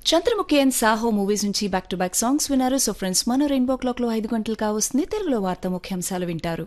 Chandramukhi and Saaho movies నుంచి back to back songs విన్నారు so friends మన రెయిన్బో క్లాక్ లో ఐదు గంటలు కావస్తుంది తెలుగులో వార్త ముఖ్యాంశాలు వింటారు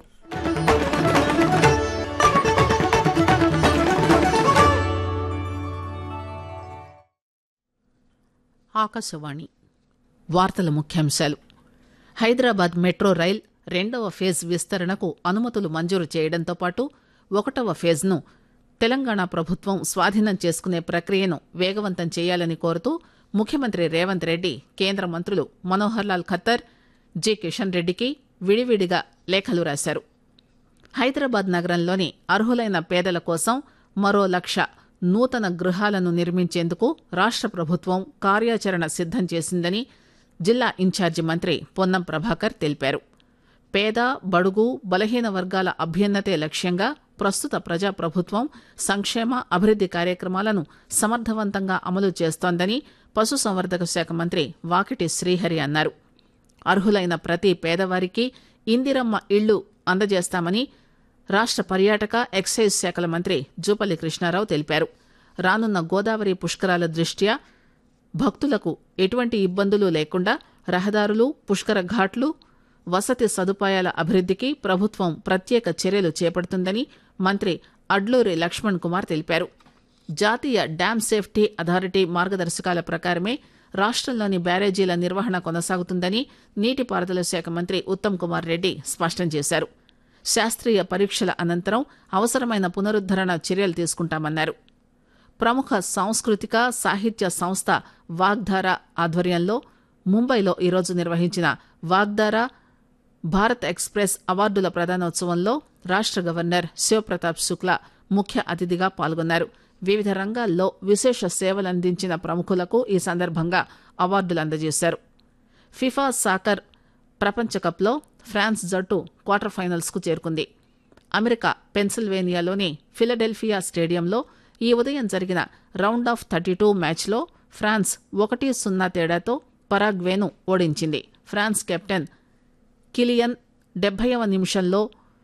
ఆకాశవాణి వార్తల ముఖ్యాంశాలు హైదరాబాద్ మెట్రో రైల్ రెండవ ఫేజ్ విస్తరణకు అనుమతులు మంజూరు చేయడంతో పాటు ఒకటవ ఫేజ్ను తెలంగాణ ప్రభుత్వం స్వాధీనం చేసుకునే ప్రక్రియను వేగవంతం చేయాలని కోరుతూ ముఖ్యమంత్రి రేవంత్ రెడ్డి కేంద్ర మంత్రులు మనోహర్ లాల్ ఖత్తర్ జి కిషన్ రెడ్డికి విడివిడిగా లేఖలు రాశారు హైదరాబాద్ నగరంలోని అర్హులైన పేదల కోసం మరో లక్ష నూతన గృహాలను నిర్మించేందుకు రాష్ట ప్రభుత్వం కార్యాచరణ సిద్దం చేసిందని జిల్లా ఇన్ఛార్జి మంత్రి పొన్నం ప్రభాకర్ తెలిపారు పేద బడుగు బలహీన వర్గాల అభ్యున్నతే లక్ష్యంగా ప్రస్తుత ప్రజాప్రభుత్వం సంక్షేమ అభివృద్ది కార్యక్రమాలను సమర్థవంతంగా అమలు చేస్తోందని పశుసంవర్ధక శాఖ మంత్రి వాకిటి శ్రీహరి అన్నారు అర్హులైన ప్రతి పేదవారికి ఇందిరమ్మ ఇళ్లు అందజేస్తామని రాష్ట పర్యాటక ఎక్సైజ్ శాఖల మంత్రి జూపల్లి కృష్ణారావు తెలిపారు రానున్న గోదావరి పుష్కరాల దృష్ట్యా భక్తులకు ఎటువంటి ఇబ్బందులు లేకుండా రహదారులు పుష్కర ఘాట్లు వసతి సదుపాయాల అభివృద్దికి ప్రభుత్వం ప్రత్యేక చర్యలు చేపడుతుందని మంత్రి అడ్లూరి లక్ష్మణ్ కుమార్ తెలిపారు జాతీయ డ్యాం సేఫ్టీ అథారిటీ మార్గదర్శకాల ప్రకారమే రాష్టంలోని బ్యారేజీల నిర్వహణ కొనసాగుతుందని నీటిపారుదల శాఖ మంత్రి ఉత్తమ్ కుమార్ రెడ్డి స్పష్టం చేశారు శాస్త్రీయ పరీక్షల అనంతరం అవసరమైన పునరుద్దరణ చర్యలు తీసుకుంటామన్నారు ప్రముఖ సాంస్కృతిక సాహిత్య సంస్థ వాగ్ధార ఆధ్వర్యంలో ముంబైలో ఈరోజు నిర్వహించిన వాగ్ధార భారత్ ఎక్స్ప్రెస్ అవార్డుల ప్రదానోత్సవంలో రాష్ట గవర్నర్ శివప్రతాప్ శుక్లా ముఖ్య అతిథిగా పాల్గొన్నారు వివిధ రంగాల్లో విశేష సేవలందించిన ప్రముఖులకు ఈ సందర్భంగా అవార్డులు అందజేశారు ఫిఫా సాకర్ ప్రపంచకప్లో ఫ్రాన్స్ జట్టు క్వార్టర్ ఫైనల్స్కు చేరుకుంది అమెరికా పెన్సిల్వేనియాలోని ఫిలడెల్ఫియా స్టేడియంలో ఈ ఉదయం జరిగిన రౌండ్ ఆఫ్ థర్టీ టూ మ్యాచ్లో ఫ్రాన్స్ ఒకటి సున్నా తేడాతో పరాగ్వేను ఓడించింది ఫ్రాన్స్ కెప్టెన్ కిలియన్ డెబ్బైవ నిమిషంలో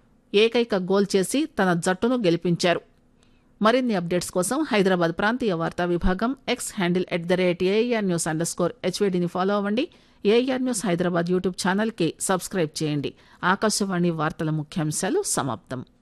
ఏకైక గోల్ చేసి తన జట్టును గెలిపించారు మరిన్ని అప్డేట్స్ కోసం హైదరాబాద్ ప్రాంతీయ వార్తా విభాగం X handle at the rate A R news underscore స్కోర్ హెచ్వేడిని ఫాలో అవ్వండి ఏఆర్ న్యూస్ హైదరాబాద్ యూట్యూబ్ ఛానల్కి సబ్స్క్రైబ్ చేయండి ఆకాశవాణి వార్తల ముఖ్యాంశాలు సమాప్తం